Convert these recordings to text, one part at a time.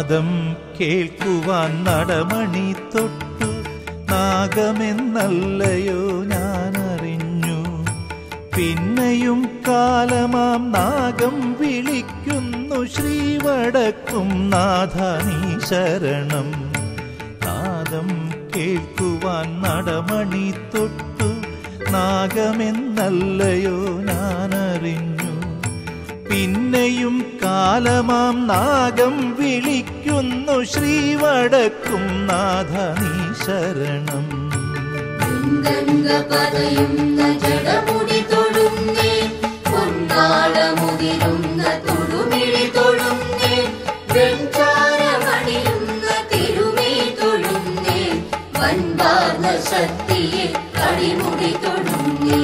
നാദം കേൾക്കുവാൻ നടമണി തൊട്ടു നാഗമെന്നല്ലയോ ഞാൻ അറിഞ്ഞു പിന്നെയും കാലമാം നാഗം വിളിക്കുന്നു ശ്രീവടക്കും നാഥ നീ ശരണം നാദം കേൾക്കുവാൻ നടമണി തൊട്ടു നാഗമെന്നല്ലയോ ഞാൻ അറിഞ്ഞു പിന്നെയും കാലമാം നാഗം വിളിക്കുന്നു ശ്രീവടക്കും നാഥ നീ ശരണം ഗംഗ പതയുന്ന ജടമുടി തൊടുന്നേ പൊന്നാളമുതിരുന്ന തൊടുമിഴി തൊടുന്നേ വെഞ്ചാരമണിയുന്ന തിരുമേ തൊടുന്നേ വൻപാർന്ന ശക്തിയെ കളിമുടി തൊടുന്നേ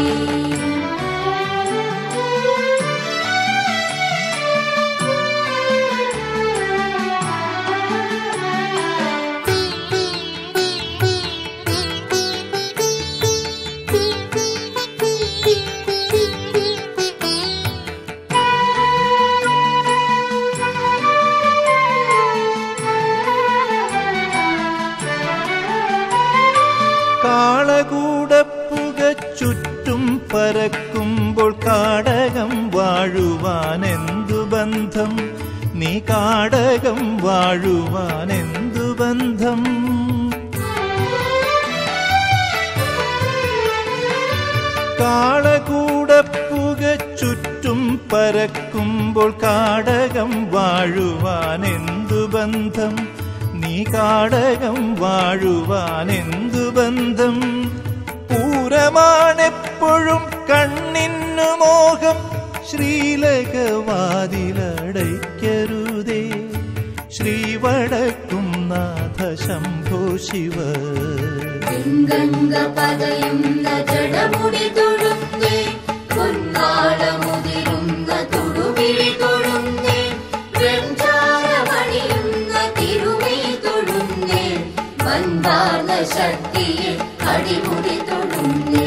കാളകൂടപ്പുക ചുറ്റും പരക്കുമ്പോൾ കാടകം വാഴുവാൻ എന്തു ബന്ധം നീ കാടകം വാഴുവാൻ എന്തു ബന്ധം കാളകൂടപ്പുക ചുറ്റും പരക്കുമ്പോൾ കാടകം വാഴുവാൻ എന്തു ബന്ധം നീ കാടകം വാഴുവാൻ എന്തു ബന്ധം പൂരമാണെപ്പോഴും കണ്ണിന്നു മോഹം ശ്രീലകവാതിലടയ്ക്കരുതേ ശ്രീവടക്കും നാഥ ശംഭോ ശിവ ഗംഗ പതയുന്ന ജടമുടി തൊടുന്നേ പൊന്നാളമുതിരുന്ന തൊടുമിഴി തൊടുന്നേ വെഞ്ചാരമണിയുന്ന തിരുമേ തൊടുന്നേ വൻപാർന്ന ശക്തിയെ അടിമുടി തൊടുന്നേ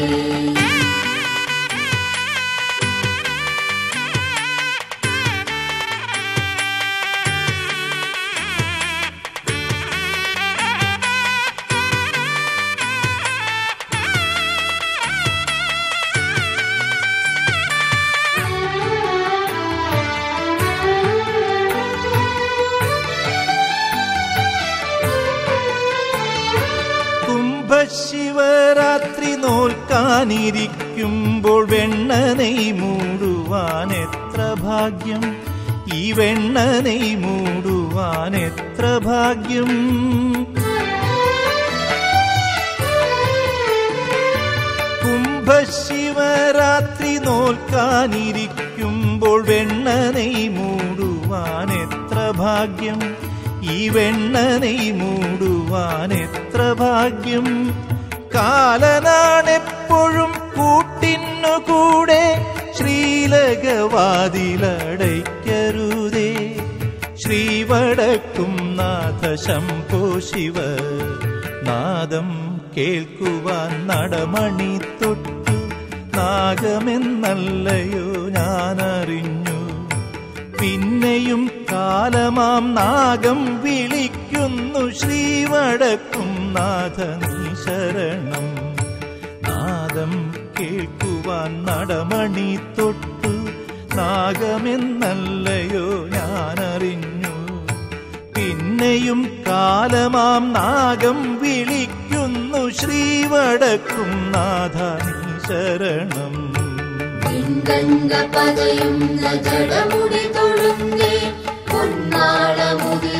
കുംഭശിവരാത്രി നോൽക്കാനിരിക്കുമ്പോൾ വെണ്ണനെയ് മൂടുവാൻ എത്ര ഭാഗ്യം ഈ വെണ്ണനെയ് മൂടുവാൻ എത്ര ഭാഗ്യം കുംഭശിവരാത്രി നോൽക്കാനിരിക്കുമ്പോൾ വെണ്ണനെയ് മൂടുവാൻ എത്ര ഭാഗ്യം ഈ വെണ്ണനെയ് മൂടുവാൻ എത്ര ഭാഗ്യം കാലനാണെപ്പോഴും കൂട്ടിന്നു കൂടെ ശ്രീലകവാതിലടയ്ക്കരുതേ ശ്രീവടക്കും നാഥ ശംഭോ ശിവ നാദം കേൾക്കുവാൻ നടമണി തൊട്ടു നാഗമെന്നല്ലയോ ഞാൻ അറിഞ്ഞു പിന്നെയും കാലമാം നാഗം വിളിക്കുന്നു ശ്രീവടക്കും നാഥ നീ ശരണം നാദം കേൾക്കുവാൻ നടമണി തൊട്ടു നാഗമെന്നല്ലയോ ഞാൻ അറിഞ്ഞു പിന്നെയും കാലമാം നാഗം വിളിക്കുന്നു ശ്രീവടക്കും നാഥ നീ ശരണം ഗംഗ പതയുന്ന ജടമുടി തൊടുന്നേ പൊന്നാളമുതിരുന്ന